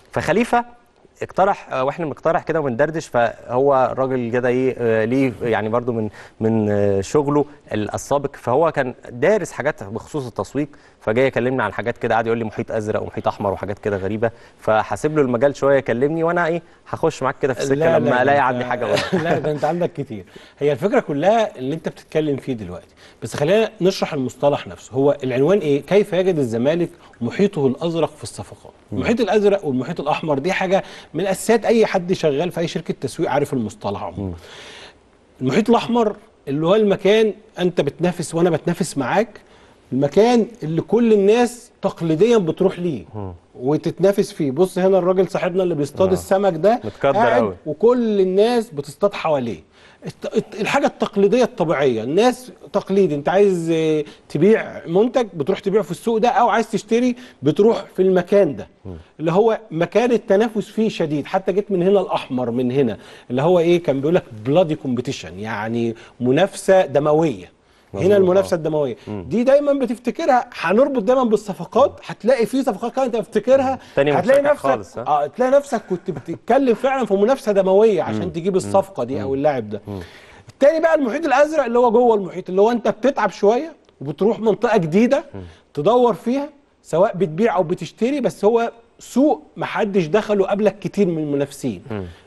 فخليفه اقترح آه، واحنا بنقترح كده وبندردش فهو الراجل كده ايه آه، ليه يعني برضو من من آه، شغله السابق فهو كان دارس حاجات بخصوص التسويق فجاي يكلمني عن حاجات كده قعد يقول لي محيط ازرق ومحيط احمر وحاجات كده غريبه فحاسب له المجال شويه يكلمني وانا ايه هخش معاك كده في السكه لا، لما لا، الاقي ده عندي أنت- حاجه برضه. لا ده انت عندك كتير هي الفكره كلها اللي انت بتتكلم فيه دلوقتي بس خلينا نشرح المصطلح نفسه هو العنوان ايه كيف يجد الزمالك محيطه الازرق في الصفقات المحيط الازرق والمحيط الاحمر دي حاجه من اساسيات اي حد شغال في اي شركه تسويق عارف المصطلح عموما المحيط الاحمر اللي هو المكان انت بتنافس وانا بتنافس معاك المكان اللي كل الناس تقليديا بتروح ليه وتتنافس فيه بص هنا الراجل صاحبنا اللي بيصطاد آه. السمك ده متقدر قاعد أوي. وكل الناس بتصطاد حواليه الت- الت- الحاجه التقليديه الطبيعيه الناس تقليدي انت عايز آه، تبيع منتج بتروح تبيعه في السوق ده او عايز تشتري بتروح في المكان ده اللي هو مكان التنافس فيه شديد حتى جيت من هنا الاحمر من هنا اللي هو ايه كان بيقول لك بلادي كومبيتيشن يعني منافسه دمويه هنا مظبوط، المنافسه الدمويه دي دايما بتفتكرها هنربط دايما بالصفقات هتلاقي في صفقات كده انت بتفتكرها تاني هتلاقي مشترك نفسك خالص، ها؟ اه تلاقي نفسك كنت بتتكلم فعلا في منافسه دمويه عشان تجيب الصفقه دي او اللاعب ده التاني بقى المحيط الازرق اللي هو جوه المحيط اللي هو انت بتتعب شويه وبتروح منطقه جديده تدور فيها سواء بتبيع او بتشتري بس هو سوق محدش دخله قبلك كتير من المنافسين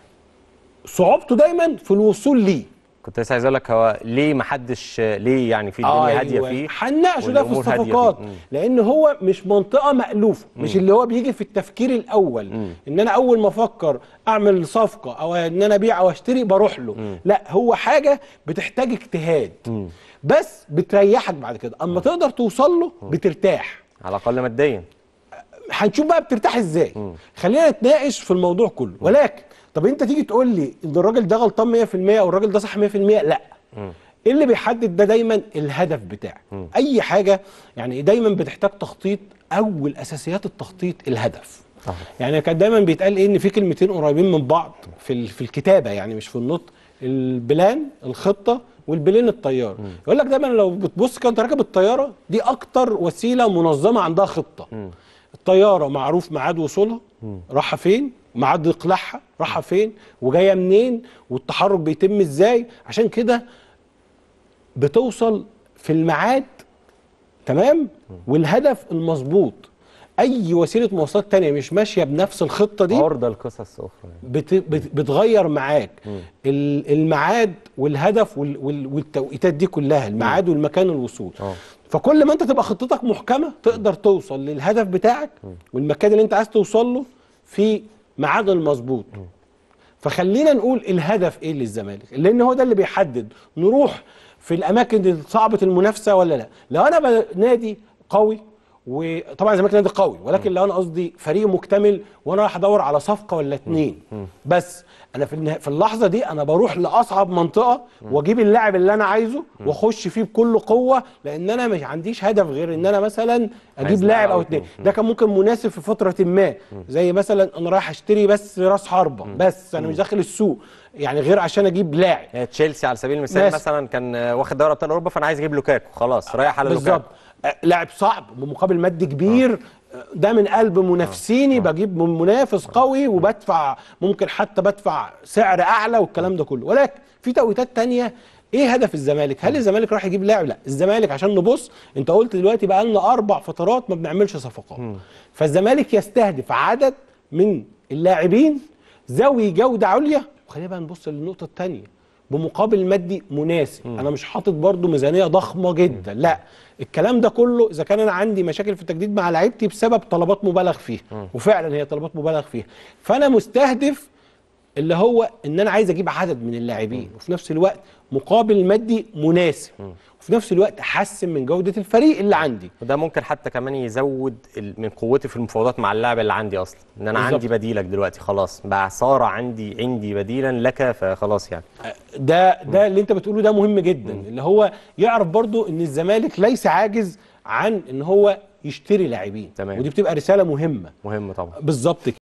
صعوبته دايما في الوصول ليه كنت لسه عايز اقول لك هو ليه ما حدش ليه يعني في الدنيا هاديه أيوة. فيه هنناقشه ده في والأمور هادية الصفقات فيه. مم. لان هو مش منطقه مألوفه مش اللي هو بيجي في التفكير الاول ان انا اول ما افكر اعمل صفقه او ان انا ابيع او اشتري بروح له لا هو حاجه بتحتاج اجتهاد بس بتريحك بعد كده اما تقدر توصل له بترتاح على الاقل ماديا هنشوف بقى بترتاح ازاي خلينا نتناقش في الموضوع كله ولكن طب انت تيجي تقول لي ان الراجل ده غلطان 100% او الراجل ده صح 100% لا ايه اللي بيحدد ده دايما الهدف بتاعك اي حاجه يعني دايما بتحتاج تخطيط اول اساسيات التخطيط الهدف طبعا. يعني كان دايما بيتقال ايه ان في كلمتين قريبين من بعض في ال- في الكتابه يعني مش في النطق البلان الخطه والبلين الطياره يقول لك دايما لو بتبص كده انت راكب الطياره دي اكتر وسيله منظمه عندها خطه الطياره معروف ميعاد وصولها رايحه فين ميعاد اقلاعها رايحه فين وجايه منين والتحرك بيتم ازاي عشان كده بتوصل في الميعاد تمام والهدف المظبوط اي وسيله مواصلات تانية مش ماشيه بنفس الخطه دي عرضه لقصص اخرى يعني. بت بت بتغير معاك ال- الميعاد والهدف وال وال والتوقيتات دي كلها الميعاد والمكان الوصول اه. فكل ما انت تبقى خطتك محكمه تقدر توصل للهدف بتاعك والمكان اللي انت عايز توصل له في ميعاد المظبوط فخلينا نقول الهدف ايه للزمالك لان هو ده اللي بيحدد نروح في الاماكن صعبه المنافسه ولا لا لو انا ب- نادي قوي وطبعا الزمالك نادي قوي ولكن لو انا قصدي فريق مكتمل وانا رايح ادور على صفقه ولا اتنين بس انا في النها- في اللحظه دي انا بروح لاصعب منطقه واجيب اللاعب اللي انا عايزه واخش فيه بكل قوه لان انا مش عنديش هدف غير ان انا مثلا عايز اجيب لاعب لاعب أو او اتنين اتنين. ده كان ممكن مناسب في فتره ما زي مثلا انا رايح اشتري بس راس حربه بس انا مش داخل السوق يعني غير عشان اجيب لاعب يعني تشيلسي على سبيل المثال ناس- مثلا كان آه، واخد دوري ابطال اوروبا فانا عايز اجيب لوكاكو خلاص رايح على بالظبط لوكاكو آه، لاعب صعب بمقابل مادي كبير آه، ده من قلب منافسيني بجيب من منافس قوي وبدفع ممكن حتى بدفع سعر اعلى والكلام ده كله ولكن في توقيتات تانية ايه هدف الزمالك هل الزمالك راح يجيب لاعب لا الزمالك عشان نبص انت قلت دلوقتي بقى لنا اربع فترات ما بنعملش صفقات فالزمالك يستهدف عدد من اللاعبين ذوي جوده عليا وخلينا بقى نبص للنقطه الثانيه بمقابل مادي مناسب انا مش حاطط برضو ميزانيه ضخمه جدا لا الكلام ده كله اذا كان انا عندي مشاكل في التجديد مع لعيبتي بسبب طلبات مبالغ فيها وفعلا هي طلبات مبالغ فيها فانا مستهدف اللي هو ان انا عايز اجيب عدد من اللاعبين وفي نفس الوقت مقابل مادي مناسب وفي نفس الوقت احسن من جوده الفريق اللي عندي وده ممكن حتى كمان يزود ال- من قوتي في المفاوضات مع اللاعب اللي عندي اصلا ان انا بالظبط. عندي بديلك دلوقتي خلاص بقى صار عندي عندي بديلا لك فخلاص يعني ده ده اللي انت بتقوله ده مهم جدا اللي هو يعرف برضو ان الزمالك ليس عاجز عن ان هو يشتري لاعبين تمام. ودي بتبقى رساله مهمه مهم طبعا بالظبط كده